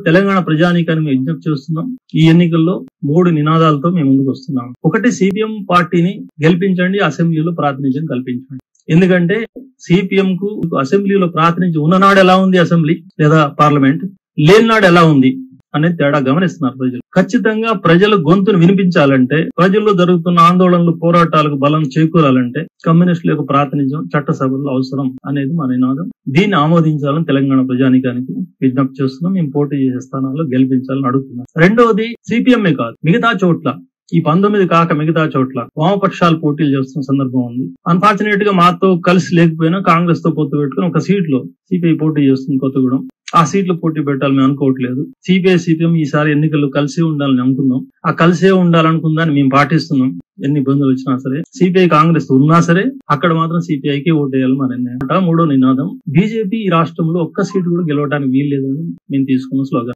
తెలంగాణ ప్రజానీకాన్ని మేము విజ్ఞప్తి చేస్తున్నాం ఈ ఎన్నికల్లో మూడు నినాదాలతో మేము ముందుకు వస్తున్నాం ఒకటి సిపిఎం పార్టీని గెలిపించండి అసెంబ్లీలో ప్రాతినిధ్యం కల్పించండి ఎందుకంటే సిపిఎం కు అసెంబ్లీలో ప్రాతినిధ్యం ఉన్ననాడు ఎలా ఉంది అసెంబ్లీ లేదా పార్లమెంట్ లేనినాడు ఎలా ఉంది అనేది తేడా గమనిస్తున్నారు ప్రజలు ఖచ్చితంగా ప్రజల గొంతును వినిపించాలంటే ప్రజల్లో జరుగుతున్న ఆందోళనలు పోరాటాలకు బలం చేకూరాలంటే కమ్యూనిస్టుల యొక్క ప్రాతినిధ్యం చట్టసభల్లో అవసరం అనేది మన నినాదం దీన్ని ఆమోదించాలని తెలంగాణ ప్రజానికానికి విజ్ఞప్తి చేస్తున్నాం మేము పోటీ చేసే స్థానాల్లో గెలిపించాలని అడుగుతున్నాం రెండవది సిపిఎంఏ కాదు మిగతా చోట్ల ఈ పంతొమ్మిది కాక మిగతా చోట్ల వామపక్షాలు పోటీలు చేస్తున్న సందర్భం ఉంది అన్ఫార్చునేట్ గా మాతో కలిసి లేకపోయినా కాంగ్రెస్ తో పొత్తు పెట్టుకుని ఒక సీట్ లో సిపిఐ పోటీ చేస్తుంది కొత్తగూడెం ఆ సీట్లు పోటీ పెట్టాలని మేము అనుకోవట్లేదు సిపిఐ సిపిఎం ఈసారి ఎన్నికల్లో కలిసే ఉండాలని అనుకున్నాం ఆ కలిసే ఉండాలనుకుందాన్ని మేము పాటిస్తున్నాం ఎన్ని ఇబ్బందులు వచ్చినా సరే సిపిఐ కాంగ్రెస్ ఉన్నా సరే అక్కడ మాత్రం సిపిఐకి ఓటేయాలి మన నిర్ణయం మూడో నినాదం బీజేపీ ఈ రాష్ట్రంలో ఒక్క సీటు కూడా గెలవడానికి వీల్లేదని మేము తీసుకున్న స్లోగన్